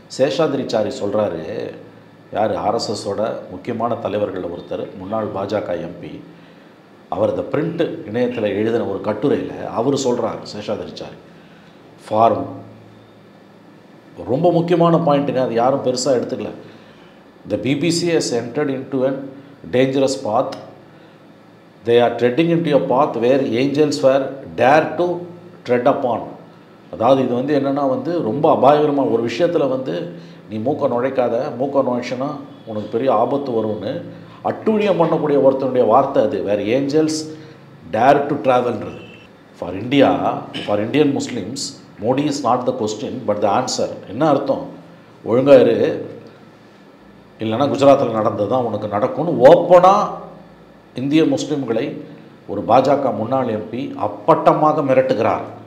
சேஷாதிரிச்சாரி சொல்கிறாரு யார் ஆர்எஸ்எஸோட முக்கியமான தலைவர்களில் ஒருத்தர் முன்னாள் பாஜக எம்பி அவர் இந்த பிரிண்ட் இணையத்தில் எழுதின ஒரு கட்டுரையில் அவர் சொல்கிறார் சேஷாதிரிச்சாரி ஃபார்ம் ரொம்ப முக்கியமான பாயிண்ட்டுங்க அது யாரும் பெருசாக எடுத்துக்கல the BBC has entered into an dangerous path they are treading into a path where angels were dare to tread upon அதாவது இது வந்து என்னென்னா வந்து ரொம்ப அபாயகரமாக ஒரு விஷயத்தில் வந்து நீ மூக்க நுழைக்காத மூக்க நுழைச்சுன்னா உனக்கு பெரிய ஆபத்து வரும்னு அட்டூழியம் பண்ணக்கூடிய ஒருத்தனுடைய வார்த்தை அது வேறு ஏஞ்சல்ஸ் டேர் டு ட்ராவல்ன்றது for India for Indian Muslims Modi is not the question but the answer என்ன அர்த்தம் ஒழுங்கா இரு இல்லைன்னா குஜராத்தில் நடந்தது தான் உனக்கு நடக்கும்னு ஓப்பனாக இந்திய முஸ்லீம்களை ஒரு பாஜக முன்னாள் எம்பி அப்பட்டமாக மிரட்டுகிறார்